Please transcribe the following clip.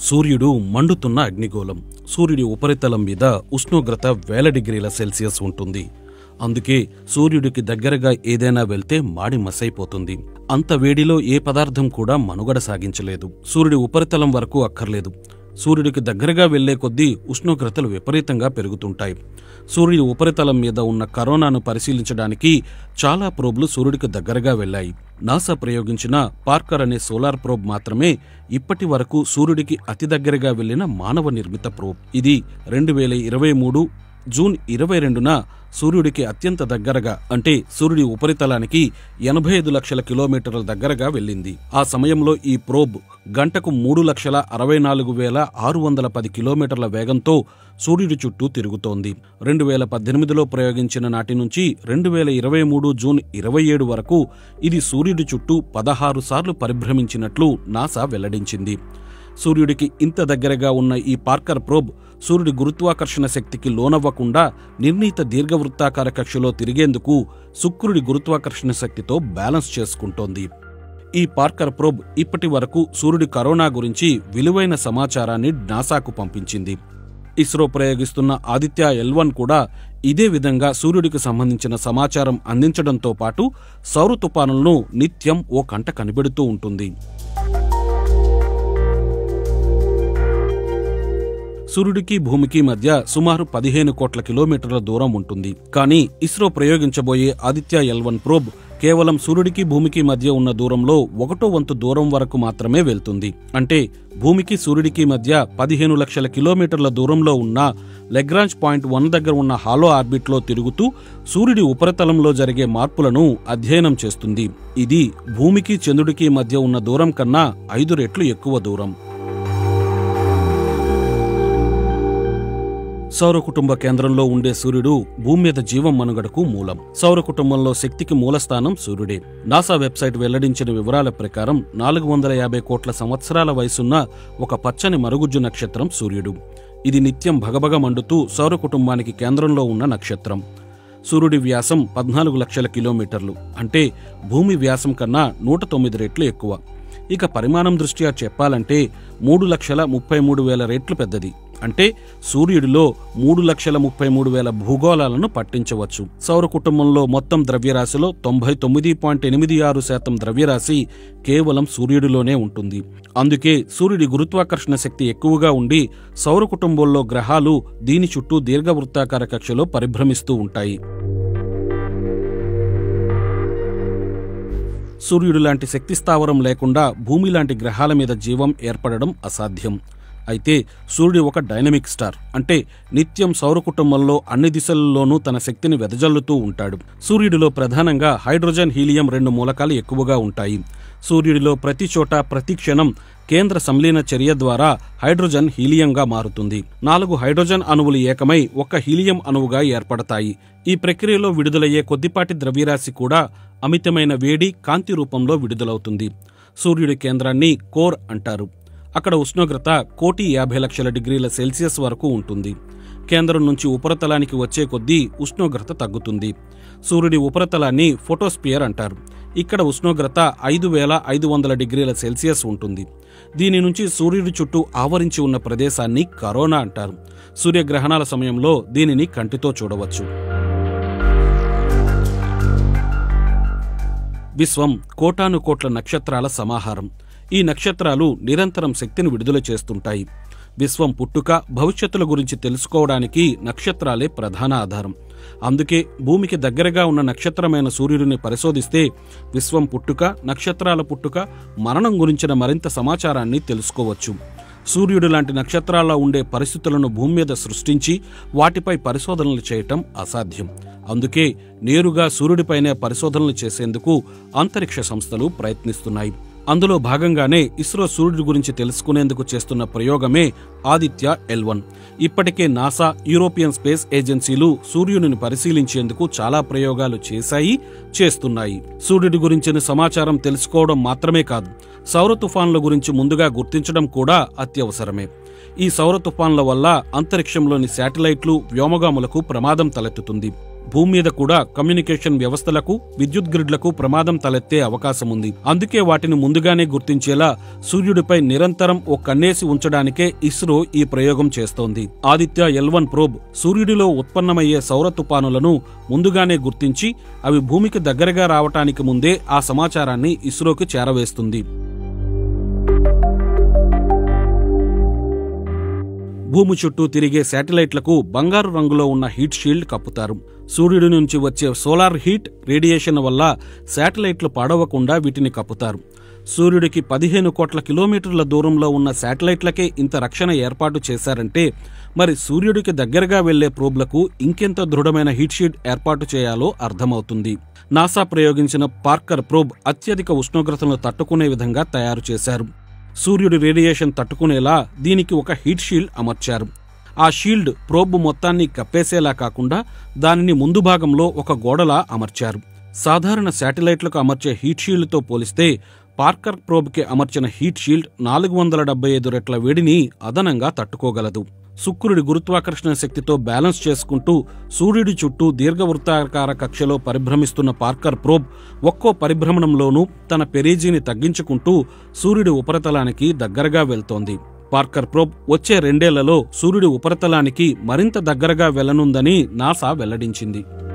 సూర్యుడు మండుతున్న అగ్నిగోళం సూర్యుడి ఉపరితలం మీద ఉష్ణోగ్రత వేల డిగ్రీల సెల్సియస్ ఉంటుంది అందుకే సూర్యుడికి దగ్గరగా ఏదైనా వెళ్తే మాడి మసైపోతుంది అంత వేడిలో ఏ పదార్థం కూడా మనుగడ సాగించలేదు సూర్యుడి ఉపరితలం వరకు అక్కర్లేదు సూర్యుడికి దగ్గరగా వెళ్లే కొద్దీ ఉష్ణోగ్రతలు విపరీతంగా పెరుగుతుంటాయి సూర్యుడి ఉపరితలం మీద ఉన్న కరోనాను పరిశీలించడానికి చాలా ప్రోబ్లు సూర్యుడికి దగ్గరగా వెళ్లాయి నాసా ప్రయోగించిన పార్కర్ అనే సోలార్ ప్రోబ్ మాత్రమే ఇప్పటి వరకు సూర్యుడికి అతి దగ్గరగా వెళ్లిన మానవ నిర్మిత ప్రోబ్ ఇది రెండు వేల ఇరవై మూడు జూన్ ఇరవై రెండున సూర్యుడికి అత్యంత దగ్గరగా అంటే సూర్యుడి ఉపరితలానికి ఎనభై ఐదు లక్షల కిలోమీటర్ల దగ్గరగా వెళ్ళింది ఆ సమయంలో ఈ ప్రోబ్ గంటకు మూడు లక్షల అరవై నాలుగు వేల ఆరు వందల పది కిలోమీటర్ల వేగంతో సూర్యుడి చుట్టూ తిరుగుతోంది రెండు వేల పద్దెనిమిదిలో ప్రయోగించిన నాటి నుంచి రెండు వేల ఇరవై మూడు జూన్ ఇరవై ఏడు వరకు ఇది సూర్యుడి చుట్టూ పదహారు సార్లు పరిభ్రమించినట్లు నాసా వెల్లడించింది సూర్యుడికి ఇంత దగ్గరగా ఉన్న ఈ పార్కర్ ప్రోబ్ సూర్యుడి గురుత్వాకర్షణ శక్తికి లోనవ్వకుండా నిర్ణీత దీర్ఘవృత్తాకార కక్షలో తిరిగేందుకు శుక్రుడి గురుత్వాకర్షణ శక్తితో బ్యాలెన్స్ చేసుకుంటోంది ఈ పార్కర్ ప్రోబ్ ఇప్పటి వరకు సూర్యుడి కరోనా గురించి విలువైన సమాచారాన్ని నాసాకు పంపించింది ఇస్రో ప్రయోగిస్తున్న ఆదిత్య ఎల్వన్ కూడా ఇదే విధంగా సూర్యుడికి సంబంధించిన సమాచారం అందించడంతో పాటు సౌర తుపానులను నిత్యం ఓ కంట కనిపెడుతూ ఉంటుంది సూర్యుడికి భూమికి మధ్య సుమారు పదిహేను కోట్ల కిలోమీటర్ల దూరం ఉంటుంది కానీ ఇస్రో ప్రయోగించబోయే ఆదిత్య ఎల్వన్ ప్రోబ్ కేవలం సూర్యుడికి భూమికి మధ్య ఉన్న దూరంలో ఒకటో వంతు దూరం వరకు మాత్రమే వెళ్తుంది అంటే భూమికి సూర్యుడికి మధ్య పదిహేను లక్షల కిలోమీటర్ల దూరంలో ఉన్న లెగ్రాంజ్ పాయింట్ వన్ దగ్గర ఉన్న హాలో ఆర్బిట్లో తిరుగుతూ సూర్యుడి ఉపరితలంలో జరిగే మార్పులను అధ్యయనం చేస్తుంది ఇది భూమికి చంద్రుడికి మధ్య ఉన్న దూరం కన్నా ఐదు రెట్లు ఎక్కువ దూరం సౌర కుటుంబ కేంద్రంలో ఉండే సూర్యుడు భూమి మీద జీవం మనుగడకు మూలం సౌర కుటుంబంలో శక్తికి మూలస్థానం సూర్యుడే నాసా వెబ్సైట్ వెల్లడించిన వివరాల ప్రకారం నాలుగు వందల యాభై కోట్ల సంవత్సరాల వయసున్న ఒక పచ్చని మరుగుజ్జు నక్షత్రం సూర్యుడు ఇది నిత్యం భగభగ మండుతూ సౌర కుటుంబానికి కేంద్రంలో ఉన్న నక్షత్రం సూర్యుడి వ్యాసం పద్నాలుగు లక్షల కిలోమీటర్లు అంటే భూమి వ్యాసం కన్నా నూట తొమ్మిది రెట్లు ఎక్కువ ఇక పరిమాణం దృష్ట్యా చెప్పాలంటే మూడు లక్షల ముప్పై మూడు వేల రెట్లు పెద్దది అంటే సూర్యుడిలో మూడు లక్షల ముప్పై మూడు వేల భూగోళాలను పట్టించవచ్చు సౌర కుటుంబంలో మొత్తం ద్రవ్యరాశిలో తొంభై తొమ్మిది పాయింట్ ఎనిమిది ఆరు శాతం ద్రవ్యరాశి కేవలం సూర్యుడిలోనే ఉంటుంది అందుకే సూర్యుడి గురుత్వాకర్షణ శక్తి ఎక్కువగా ఉండి సౌర కుటుంబంలో గ్రహాలు దీని చుట్టూ దీర్ఘవృత్తాకార కక్షలో పరిభ్రమిస్తూ ఉంటాయి సూర్యుడు లాంటి శక్తి స్థావరం లేకుండా భూమి లాంటి గ్రహాల మీద జీవం ఏర్పడడం అసాధ్యం అయితే సూర్యుడు ఒక డైనమిక్ స్టార్ అంటే నిత్యం సౌర కుటుంబంలో అన్ని దిశలలోనూ తన శక్తిని వెదజల్లుతూ ఉంటాడు సూర్యుడిలో ప్రధానంగా హైడ్రోజన్ హీలియం రెండు మూలకాలు ఎక్కువగా ఉంటాయి సూర్యుడిలో ప్రతి చోట ప్రతి క్షణం కేంద్ర సంలీన చర్య ద్వారా హైడ్రోజన్ హీలియంగా మారుతుంది నాలుగు హైడ్రోజన్ అణువులు ఏకమై ఒక హీలియం అణువుగా ఏర్పడతాయి ఈ ప్రక్రియలో విడుదలయ్యే కొద్దిపాటి ద్రవ్యరాశి కూడా అమితమైన వేడి కాంతి రూపంలో విడుదలవుతుంది సూర్యుడి కేంద్రాన్ని కోర్ అంటారు అక్కడ ఉష్ణోగ్రత కోటి యాభై లక్షల డిగ్రీల సెల్సియస్ వరకు ఉంటుంది కేంద్రం నుంచి ఉపరితలానికి వచ్చే కొద్దీ ఉష్ణోగ్రత తగ్గుతుంది సూర్యుడి ఉపరితలాన్ని ఫోటోస్పియర్ అంటారు ఇక్కడ ఉష్ణోగ్రత ఐదు వేల ఐదు వందల డిగ్రీల సెల్సియస్ ఉంటుంది దీని నుంచి సూర్యుడి చుట్టూ ఆవరించి ఉన్న ప్రదేశాన్ని కరోనా అంటారు సూర్యగ్రహణాల సమయంలో దీనిని కంటితో చూడవచ్చు విశ్వం కోటాను కోట్ల నక్షత్రాల సమాహారం ఈ నక్షత్రాలు నిరంతరం శక్తిని విడుదల చేస్తుంటాయి విశ్వం పుట్టుక భవిష్యత్తుల గురించి తెలుసుకోవడానికి నక్షత్రాలే ప్రధాన ఆధారం అందుకే భూమికి దగ్గరగా ఉన్న నక్షత్రమైన సూర్యుడిని పరిశోధిస్తే విశ్వం పుట్టుక నక్షత్రాల పుట్టుక మరణం గురించిన మరింత సమాచారాన్ని తెలుసుకోవచ్చు సూర్యుడు లాంటి నక్షత్రాల్లో ఉండే పరిస్థితులను భూమి మీద సృష్టించి వాటిపై పరిశోధనలు చేయటం అసాధ్యం అందుకే నేరుగా సూర్యుడిపైనే పరిశోధనలు చేసేందుకు అంతరిక్ష సంస్థలు ప్రయత్నిస్తున్నాయి అందులో భాగంగానే ఇస్రో సూర్యుడి గురించి తెలుసుకునేందుకు చేస్తున్న ప్రయోగమే ఆదిత్య ఎల్వన్ ఇప్పటికే నాసా యూరోపియన్ స్పేస్ ఏజెన్సీలు సూర్యుడిని పరిశీలించేందుకు చాలా ప్రయోగాలు చేశాయి చేస్తున్నాయి సూర్యుడి గురించిన సమాచారం తెలుసుకోవడం మాత్రమే కాదు సౌర తుఫాన్ల గురించి ముందుగా గుర్తించడం కూడా అత్యవసరమే ఈ సౌర తుఫాన్ల వల్ల అంతరిక్షంలోని శాటిలైట్లు వ్యోమగాములకు ప్రమాదం తలెత్తుతుంది భూమి మీద కూడా కమ్యూనికేషన్ వ్యవస్థలకు విద్యుత్ గ్రిడ్లకు ప్రమాదం తలెత్తే అవకాశం ఉంది అందుకే వాటిని ముందుగానే గుర్తించేలా సూర్యుడిపై నిరంతరం ఓ కన్నేసి ఉంచడానికే ఇస్రో ఈ ప్రయోగం చేస్తోంది ఆదిత్య ఎల్వన్ ప్రోబ్ సూర్యుడిలో ఉత్పన్నమయ్యే సౌర తుపానులను ముందుగానే గుర్తించి అవి భూమికి దగ్గరగా రావటానికి ముందే ఆ సమాచారాన్ని ఇస్రోకి చేరవేస్తుంది భూమి చుట్టూ తిరిగే శాటిలైట్లకు బంగారు రంగులో ఉన్న హీట్ షీల్డ్ కప్పుతారు సూర్యుడి నుంచి వచ్చే సోలార్ హీట్ రేడియేషన్ వల్ల శాటిలైట్లు పాడవకుండా వీటిని కప్పుతారు సూర్యుడికి పదిహేను కోట్ల కిలోమీటర్ల దూరంలో ఉన్న శాటిలైట్లకే ఇంత రక్షణ ఏర్పాటు చేశారంటే మరి సూర్యుడికి దగ్గరగా వెళ్లే ప్రోబ్లకు ఇంకెంత దృఢమైన హీట్ షీల్డ్ ఏర్పాటు చేయాలో అర్థమవుతుంది నాసా ప్రయోగించిన పార్కర్ ప్రోబ్ అత్యధిక ఉష్ణోగ్రతలను తట్టుకునే విధంగా తయారు చేశారు సూర్యుడి రేడియేషన్ తట్టుకునేలా దీనికి ఒక హీట్ షీల్డ్ అమర్చారు ఆ షీల్డ్ ప్రోబ్ మొత్తాన్ని కప్పేసేలా కాకుండా దానిని ముందు భాగంలో ఒక గోడలా అమర్చారు సాధారణ శాటిలైట్లకు అమర్చే హీట్ షీల్డ్తో పోలిస్తే పార్కర్ ప్రోబ్కి అమర్చిన హీట్ షీల్డ్ నాలుగు వందల డెబ్బై ఐదు రెట్ల వేడిని అదనంగా తట్టుకోగలదు శుక్రుడి గురుత్వాకర్షణ శక్తితో బ్యాలెన్స్ చేసుకుంటూ సూర్యుడి చుట్టూ దీర్ఘవృత్తాకార కక్షలో పరిభ్రమిస్తున్న పార్కర్ ప్రోబ్ ఒక్కో పరిభ్రమణంలోనూ తన పెరీజీని తగ్గించుకుంటూ సూర్యుడి ఉపరితలానికి దగ్గరగా వెళ్తోంది పార్కర్ ప్రోబ్ వచ్చే రెండేళ్లలో సూర్యుడి ఉపరితలానికి మరింత దగ్గరగా వెళ్లనుందని నాసా వెల్లడించింది